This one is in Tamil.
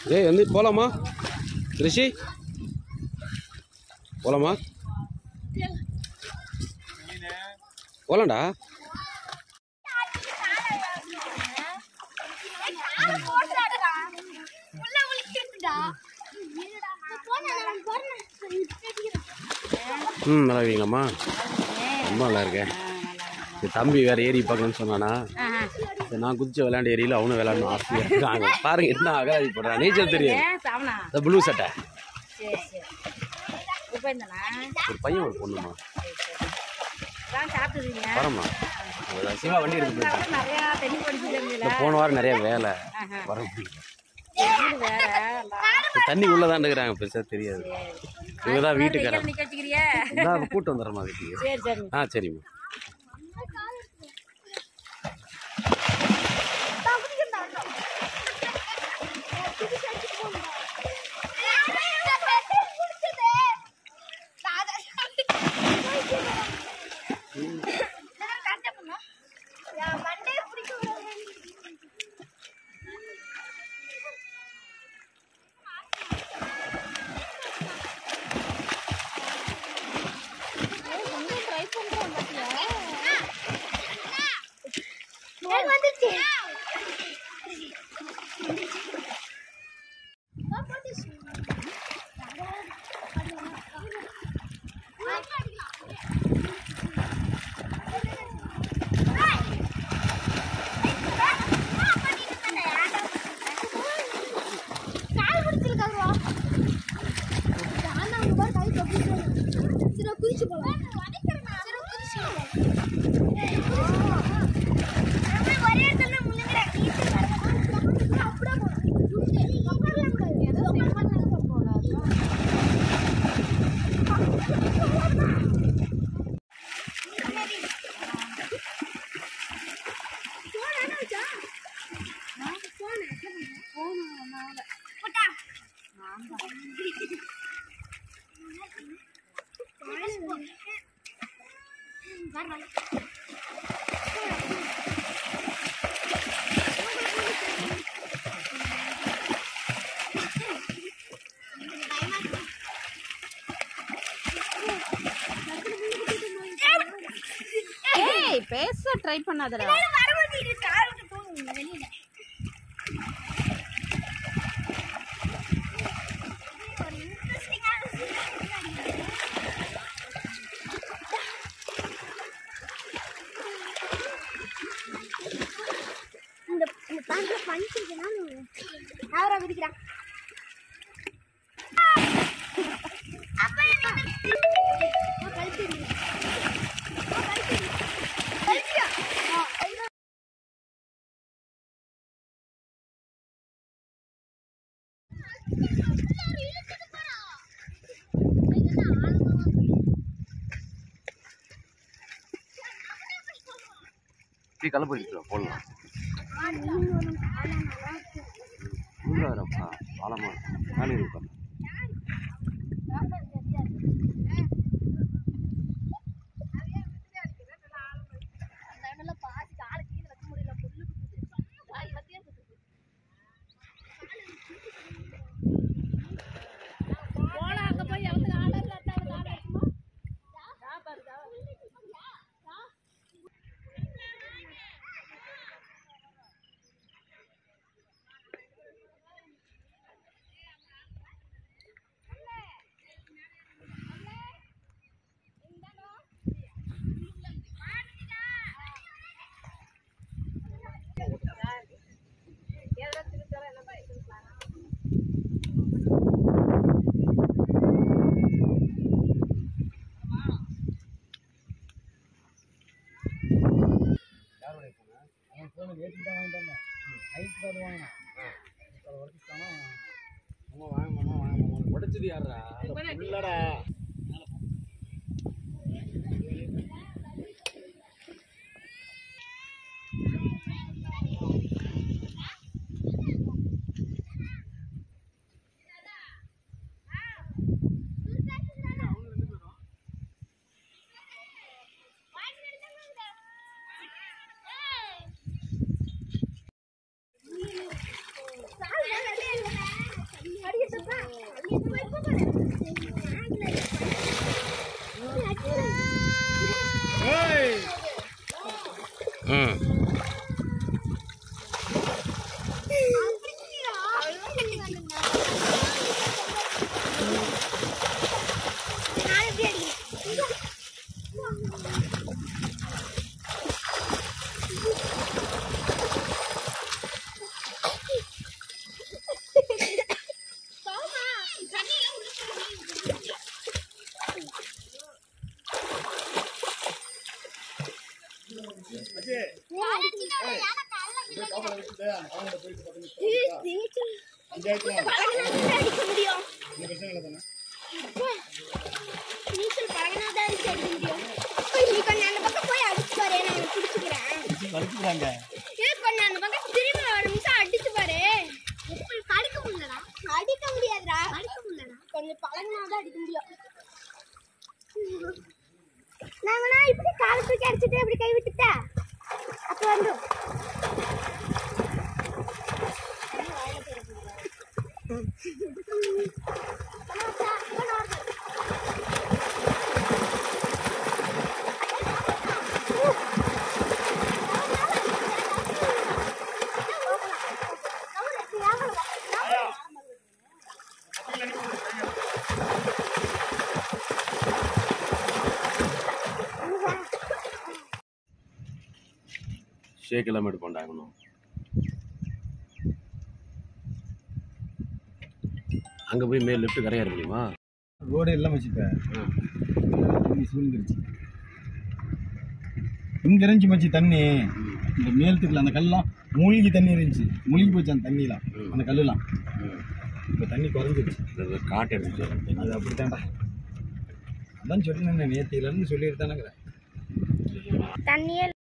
ஏய் வந்து போகலாமா ரிஷி போகலாமா போகலாம்டா ம் நல்லா இருக்கீங்களாம்மா ரொம்ப நல்லா இருக்கேன் என் தம்பி வேறு ஏரி பார்க்கணும்னு சொன்னானா சரி, நான் குதிச்சு விளையாண்டு ஏரியில் அவனும் விளையாடணும் ஆசையாக இருக்காங்க பாருங்க என்ன அகராதி போடுறான் நீச்சல் தெரியும் சாவனா இந்த ப்ளூ சட்டை சரி சரி இப்போ இருந்தானா ஒரு பையன் ஒரு பொண்ணுமா தான் சாப்பிட்டுருக்கீங்க வரம்மா அதான் சிவா வண்டி எடுத்து போயிட்டான் நிறையா தண்ணி படிச்சுருக்கீங்களா இந்த போன வாரம் நிறைய வேலை வர முடியல வேற இந்த தண்ணி உள்ளே தான் இருக்கிறாங்க பெருசாக தெரியாது இவங்க தான் வீட்டுக்காரன் நிக்க வச்சுக்கிறியா இதான் கூட்டு வந்துடுறமா வீட்டுக்கு சரி சரி ஆ சரிம்மா வந்துச்சு குதிச்சு போலாம் ஒரே இடத்துல முழுங்குறேன் ஏய் பேச ட்ரை பண்ணாதடா வெளியில இந்த இந்த பேண்ட்ல பஞ்ச் இருக்குன்னா யாரா குதிக்கிறான் அப்ப கழிச்சு கழிச்சு இப்படி கலை போயிட்டு போடலாம் உள்ளாரப்பா பாலமா நாலு இருப்பா உடைச்சது யாரா இல்லடா ம் அடிக்க முடியும் நீச்சல் பழகினாதான் அடிக்க முடியும் நீ கொஞ்சம் அந்த பக்கம் போய் அடிச்சு பாரு நான் பிடிச்சிக்கிறேன் ஏ கொஞ்சம் அந்த பக்கம் திரும்பி ஒரு நிமிஷம் அடிச்சு பாரு அடிக்க முடியலடா அடிக்க முடியாதுடா அடிக்க முடியலடா கொஞ்சம் பழகினாதான் அடிக்க முடியும் நாங்கனா இப்படி காலை தூக்கி அடிச்சுட்டு இப்படி கை விட்டுட்டா அப்போ வந்து ஷேக் எல்லாமே எடுப்போம்டா இன்னும் அங்கே போய் மேல் லெஃப்ட் கரையாற முடியுமா ரோடு எல்லாம் வச்சுப்பேன் தண்ணி சூழ்ந்துருச்சு இங்க இருந்துச்சு மச்சி தண்ணி இந்த மேலத்துக்குள்ள அந்த கல்லாம் மூழ்கி தண்ணி இருந்துச்சு மூழ்கி போச்சு அந்த தண்ணிலாம் அந்த கல்லுலாம் இப்போ தண்ணி குறைஞ்சிருச்சு இது காட்டு எடுத்துச்சு அது அப்படித்தான்டா அதான் சொன்னேன் நேத்தியிலேருந்து சொல்லிட்டு தானே தண்ணியே